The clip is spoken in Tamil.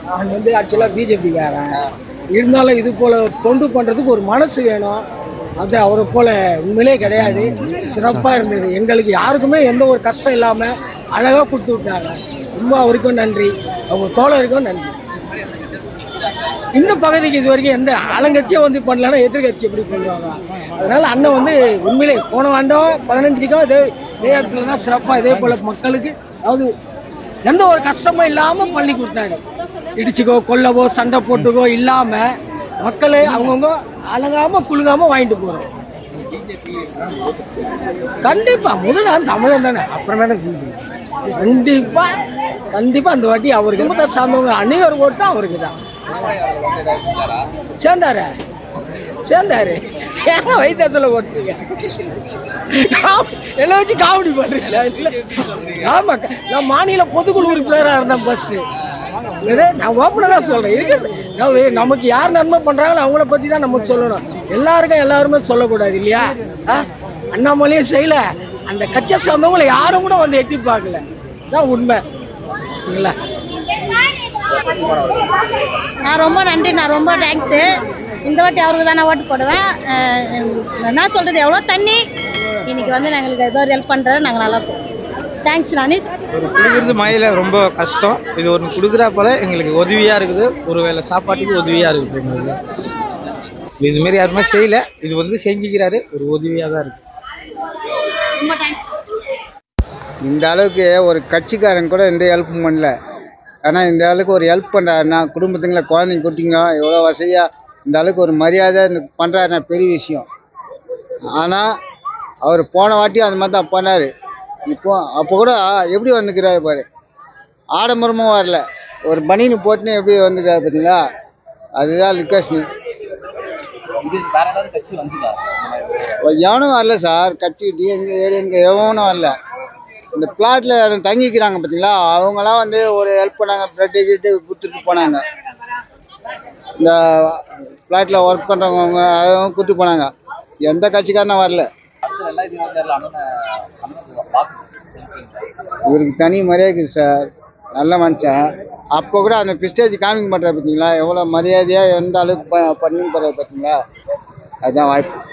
நான் வந்து ஆக்சுவலாக பிஜேபிக்காரன் இருந்தாலும் இது போல தொண்டு பண்ணுறதுக்கு ஒரு மனசு வேணும் அது அவரை போல உண்மையிலே கிடையாது சிறப்பாக இருந்தது எங்களுக்கு யாருக்குமே எந்த ஒரு கஷ்டம் இல்லாமல் அழகாக கொடுத்து விட்டாங்க ரொம்ப அவருக்கும் நன்றி அவங்க தோழருக்கும் நன்றி இந்த பகுதிக்கு இது வரைக்கும் எந்த ஆளுங்கட்சியும் வந்து பண்ணலன்னா எதிர்கட்சி எப்படி பண்ணுவாங்க அதனால அண்ணன் வந்து உண்மையிலே போன ஆண்டும் பதினஞ்சுக்கும் இதே இதே இடத்துல தான் சிறப்பாக இதே போல மக்களுக்கு அதாவது எந்த ஒரு கஷ்டமும் இல்லாமல் பண்ணி கொடுத்தாங்க இடிச்சுக்கோ கொல்லவோ சண்டை போட்டுக்கோ இல்லாமல் மக்களே அவங்கவுங்க அழகாம குலுங்காம வாங்கிட்டு போகிறோம் கண்டிப்பா முதல்ல நான் தமிழன் தானே அப்புறம் தானே பிஜேபி கண்டிப்பா கண்டிப்பா அந்த வாட்டி அவருக்கு குடும்பத்தை சார்ந்தவங்க அனைவர் ஓட்டும் அவருக்கு தான் சேர்ந்தாரு சேர்ந்தாரு ஏன் வைத்தியத்துல ஓட்டுறீங்க காமெடி- எல்லாம் வச்சு காமெடி பண்றீங்களா இல்ல ஆமா நான் மாநில பொதுக்குழு உறுப்பினராக இருந்தேன் ஃபர்ஸ்ட் நான் ஓப்பனாக தான் சொல்றேன் இருக்கிறது அதாவது நமக்கு யார் நன்மை பண்றாங்களோ அவங்கள பத்தி தான் நமக்கு சொல்லணும் எல்லாருக்கும் எல்லாருமே சொல்லக்கூடாது இல்லையா ஆ? அண்ணாமலையும் செய்யல அந்த கட்சியை சார்ந்தவங்களை யாரும் கூட வந்து எட்டி பார்க்கல தான் உண்மை இல்லைங்களா நான் ரொம்ப நன்றி நான் ரொம்ப தேங்க்ஸு இந்த வாட்டி அவருக்கு தான் நான் ஓட்டு போடுவேன் அஹ் என்ன சொல்கிறது எவ்வளோ தண்ணி இன்னைக்கு வந்து எங்களுக்கு ஏதோ ஒரு ஹெல்ப் பண்ணுறாரு நாங்கள் நல்லா போவோம் தேங்க்ஸ் நானி ஒரு குடிக்கிறது மழையில ரொம்ப கஷ்டம் இது ஒன்று கொடுக்குறப்பல எங்களுக்கு உதவியா இருக்குது ஒருவேளை சாப்பாட்டுக்கு உதவியா இருக்குது எங்களுக்கு இது மாதிரி யாருமே செய்யல இது வந்து செஞ்சுக்கிறாரு ஒரு உதவியா தான் இருக்கு ரொம்ப தேங்க்ஸ் இந்த அளவுக்கு ஒரு கட்சிக்காரன் கூட எந்த ஹெல்ப்பும் பண்ணல ஆனால் இந்த அளவுக்கு ஒரு ஹெல்ப் பண்ணுறாருன்னா குடும்பத்துங்களை குழந்தைங்க குட்டிங்க எவ்வளோ வசதியாக இந்த அளவுக்கு ஒரு மரியாதை இந்த பண்ணுறாருன்னா பெரிய விஷயம் ஆனால் அவர் போன வாட்டியும் அந்த மாதிரி தான் பண்ணார் இப்போ அப்போ கூட எப்படி வந்துக்கிறாரு பாரு ஆடம்பரமும் வரல ஒரு பனின்னு போட்டுன்னு எப்படி வந்துக்கிறாரு பார்த்தீங்களா அதுதான் லிக்கேஷனு எவனும் வரல சார் கட்சி டிஎம்கே ஏடிஎம்கே எவனும் வரல இந்த பிளாட்ல தங்கிக்கிறாங்க பார்த்தீங்களா அவங்களாம் வந்து ஒரு ஹெல்ப் பண்ணாங்க பிரெட்டு கிட்டு கொடுத்துட்டு போனாங்க இந்த பிளாட்ல ஒர்க் பண்ணுறவங்க அவங்க கொடுத்து போனாங்க எந்த கட்சிக்காரனும் வரல இவருக்கு தனி மரியாதை இருக்குது சார் நல்ல மனுஷன் அப்போ கூட அந்த பிஸ்டேஜ் காமிக்க மாட்டார் பார்த்தீங்களா எவ்வளோ மரியாதையாக எந்த அளவுக்கு ப- பண்ணி போகிறார் பார்த்தீங்களா அதுதான் வாய்ப்பு